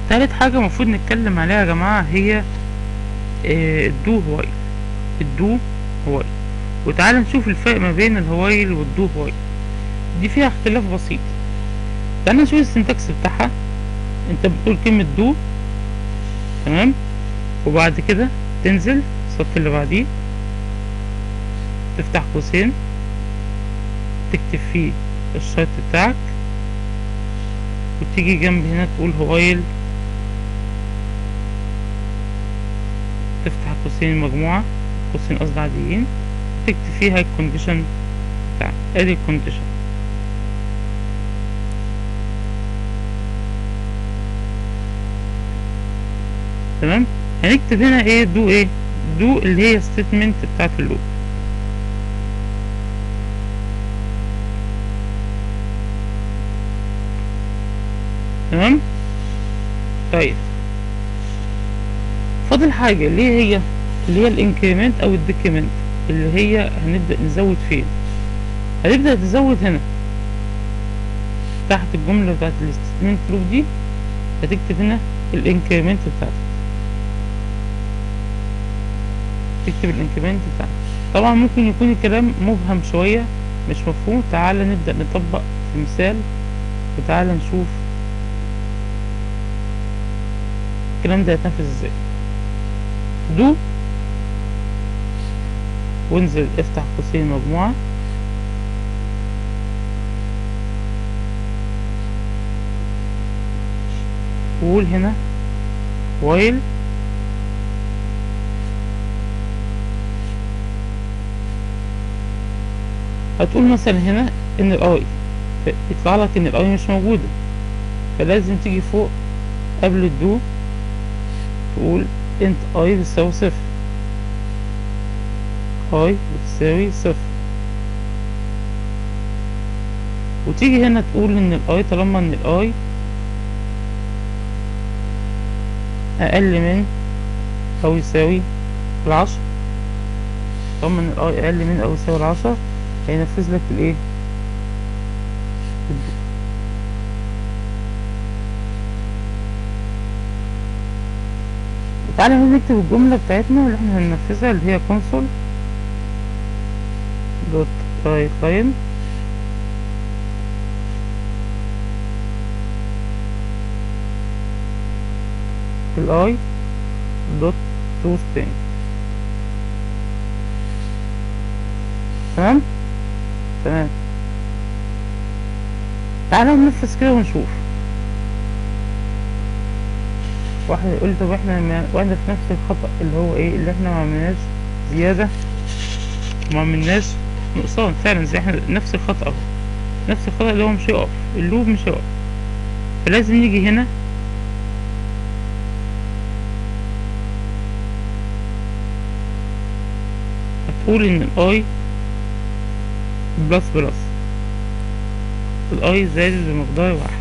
تالت حاجة المفروض نتكلم عليها يا جماعة هي آه، الدو هوايل الدو هوايل وتعالى نشوف الفرق ما بين الهوايل والدو هوايل دي فيها اختلاف بسيط تعالى نشوف السنتكس بتاعها انت بتقول كلمة دو تمام وبعد كده تنزل السطر اللي بعديه تفتح قوسين تكتب فيه الشرط بتاعك وتيجي جنب هنا تقول هوايل تفتح قوسين مجموعة قوسين قصدي عاديين تكتب فيها الكونديشن بتاعك ادي الكونديشن تمام هنكتب هنا ايه دو ايه دو اللي هي ستيتمنت بتاعت اللوب تمام طيب فاضل حاجة اللي هي اللي هي الانكريمنت او الديكريمنت اللي هي هنبدأ نزود فين هنبدأ تزود هنا تحت الجملة بتاعت الستيتمنت لوب دي هتكتب هنا الانكريمنت بتاعتك تكتب الانكريمنت بتاعك طبعا ممكن يكون الكلام مبهم شوية مش مفهوم تعالى نبدأ نطبق في مثال وتعالى نشوف الكلام ده هيتنفذ ازاي دو وانزل افتح قوسين مجموعة وقول هنا while هتقول مثلا هنا ان الاي يطلع لك ان الاي مش موجودة فلازم تيجي فوق قبل الدو تقول انت اي بتساوي صفر اي بتساوي صفر وتيجي هنا تقول ان الاي طالما ان الاي اقل من او يساوي العشرة طالما ان الاي اقل من او يساوي العشرة هينفذ لك الايه الدو. تعالى هنا نكتب الجملة بتاعتنا اللي احنا هننفذها اللي هي console دوت رايت لاين الاي دوت تو سترينج تمام تمام تعالى ننفذ كده ونشوف واحد يقول لي طب احنا ما واحنا في نفس الخطأ اللي هو ايه اللي احنا ما عملناش زيادة ما عملناش نقصان فعلا زي احنا نفس الخطأ اهو نفس الخطأ اللي هو مش هيقف اللوب مش هيقف فلازم نيجي هنا هتقول ان الاي بلس بلس الاي زادت بمقدار واحد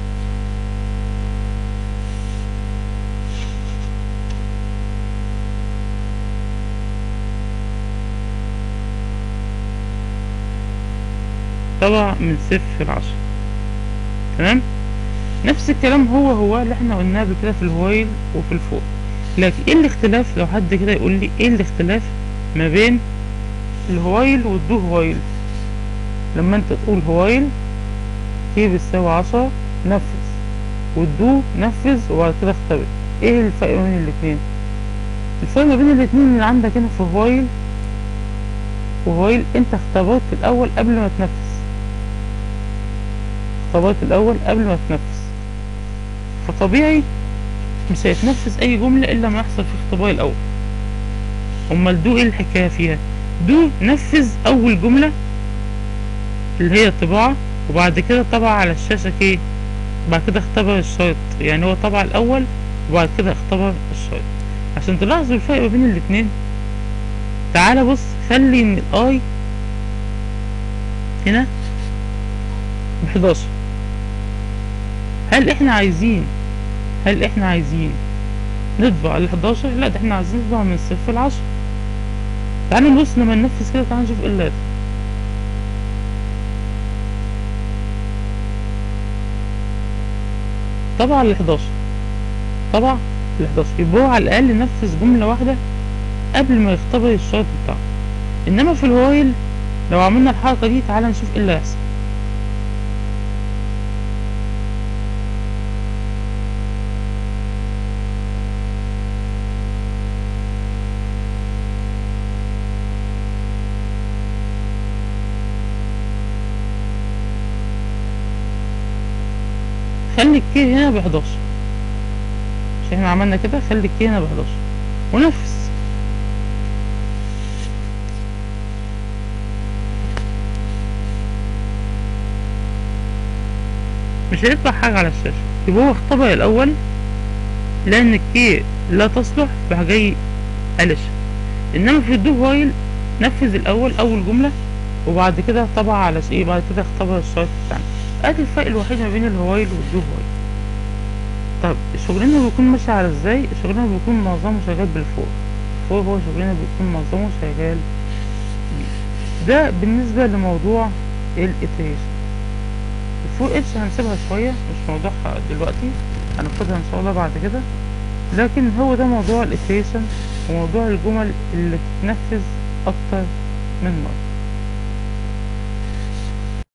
طبع من صفر لعشرة تمام نفس الكلام هو هو اللي احنا قلناه قبل كده في الهوايل وفي الفور لكن ايه الاختلاف لو حد كده يقول لي ايه الاختلاف ما بين الهوايل والدو هوايل لما انت تقول هوايل هي بتساوي عشرة نفذ والدو نفذ وبعد كده اختبر ايه الفرق ما بين الاتنين الفرق ما بين الاتنين اللي عندك هنا في هوايل وهوايل انت اختبرت الاول قبل ما تنفذ اختبرت الاول قبل ما تنفذ فطبيعي مش هيتنفذ اي جملة الا ما يحصل في اختبار الاول امال دو ايه الحكاية فيها دو نفذ اول جملة اللي هي الطباعة وبعد كده طبع على الشاشة ايه بعد كده اختبر الشرط يعني هو طبع الاول وبعد كده اختبر الشرط عشان تلاحظوا الفرق ما بين الاتنين تعالى بص خلي ان الاي هنا بحداشر هل احنا عايزين هل احنا عايزين نطبع ال 11 لا ده احنا عايزين نطبع من صفر لعشرة تعالى نبص لما ننفذ كده تعالى نشوف ايه اللي هيطلع. طبعا ال 11 طبع ال 11 يبقى هو على الاقل نفذ جمله واحده قبل ما يختبر الشرط بتاعه انما في الوايل لو عملنا الحركه دي تعالى نشوف ايه اللي هيحصل خلي الكي هنا ب 11 مش احنا عملنا كده خلي الكي هنا ب 11 ونفذ مش هيطلع حاجة على الشاشة يبقى هو اختبر الأول لأن الكي لا تصلح راح جاي قلش إنما في الدو وايل نفذ الأول أول جملة وبعد كده طبع على ايه بعد كده اختبر الشرط التاني ادي الفرق الوحيد ما بين الهوايل والدو وايل طب شغلنا بيكون ماشي على ازاي شغلنا بيكون معظمه شغال بالفور فور هو شغلنا بيكون معظمه شغال بيه. ده بالنسبة لموضوع الاتريشن الفور اتش هنسيبها شوية مش موضوعها دلوقتي هناخدها ان شاء الله بعد كده لكن هو ده موضوع الاتريشن وموضوع الجمل اللي تتنفذ اكتر من مرة